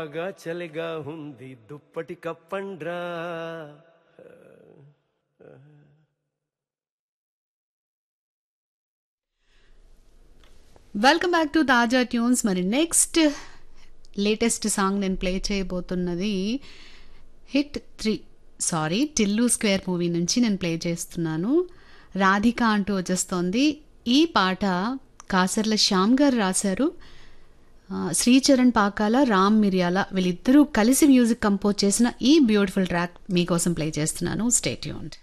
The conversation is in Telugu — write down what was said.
బాగా చలిగా ఉంది దుప్పటి కప్పండ్రా వెల్కమ్ బ్యాక్ టు తాజా ట్యూన్స్ మరి నెక్స్ట్ లేటెస్ట్ సాంగ్ నేను ప్లే చేయబోతున్నది hit three sorry Tillu square movie నుంచి నేను ప్లే చేస్తున్నాను రాధిక అంటూ వచ్చేస్తోంది ఈ పాట కాసర్ల శ్యామ్ గారు రాశారు ఆ, శ్రీచరణ్ పాకాల రామ్ మిర్యాల వీళ్ళిద్దరూ కలిసి మ్యూజిక్ కంపోజ్ చేసిన ఈ బ్యూటిఫుల్ ట్రాక్ మీకోసం ప్లే చేస్తున్నాను స్టేట్యూన్డ్